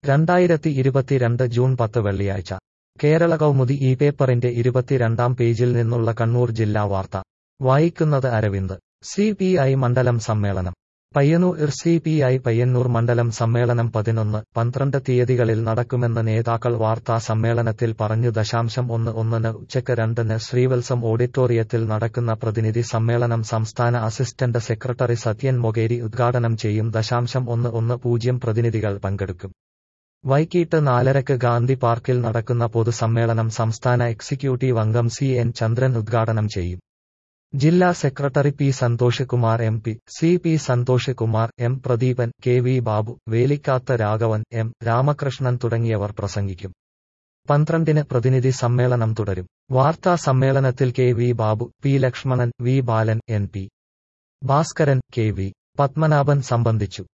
രണ്ടായിരത്തി ഇരുപത്തിരണ്ട് ജൂൺ പത്ത് വെള്ളിയാഴ്ച കേരള കൗമുദി ഈ പേപ്പറിന്റെ ഇരുപത്തിരണ്ടാം പേജിൽ നിന്നുള്ള കണ്ണൂർ ജില്ലാ വാർത്ത വായിക്കുന്നത് അരവിന്ദ് സി പി ഐ മണ്ഡലം സമ്മേളനം Payyannur C P I Payyannur മണ്ഡലം സമ്മേളനം പതിനൊന്ന് പന്ത്രണ്ട് തീയതികളിൽ നടക്കുമെന്ന് നേതാക്കൾ വാർത്താ സമ്മേളനത്തിൽ പറഞ്ഞു ദശാംശം ഒന്ന് ഒന്നിന് ഉച്ചയ്ക്ക് രണ്ടിന് ശ്രീവത്സം ഓഡിറ്റോറിയത്തിൽ നടക്കുന്ന പ്രതിനിധി സമ്മേളനം സംസ്ഥാന അസിസ്റ്റന്റ് സെക്രട്ടറി സത്യൻ മൊകേരി ഉദ്ഘാടനം ചെയ്യും ദശാംശം ഒന്ന് ഒന്ന് പൂജ്യം പ്രതിനിധികൾ പങ്കെടുക്കും വൈകിട്ട് നാലരക്ക് ഗാന്ധി പാർക്കിൽ നടക്കുന്ന പൊതുസമ്മേളനം സംസ്ഥാന എക്സിക്യൂട്ടീവ് അംഗം സി എൻ ചന്ദ്രൻ ഉദ്ഘാടനം ചെയ്യും ജില്ലാ secretary P Santhosh Kumar M P C P Santhosh Kumar M Pradeepan K V Babu Velikkatha Raghavan M Ramakrishnan തുടങ്ങിയവർ പ്രസംഗിക്കും പന്ത്രണ്ടിന് പ്രതിനിധി സമ്മേളനം തുടരും വാർത്താ സമ്മേളനത്തിൽ K V Babu P Lakshmanan V Balan N P Bhaskaran K V Padmanabhan സംബന്ധിച്ചു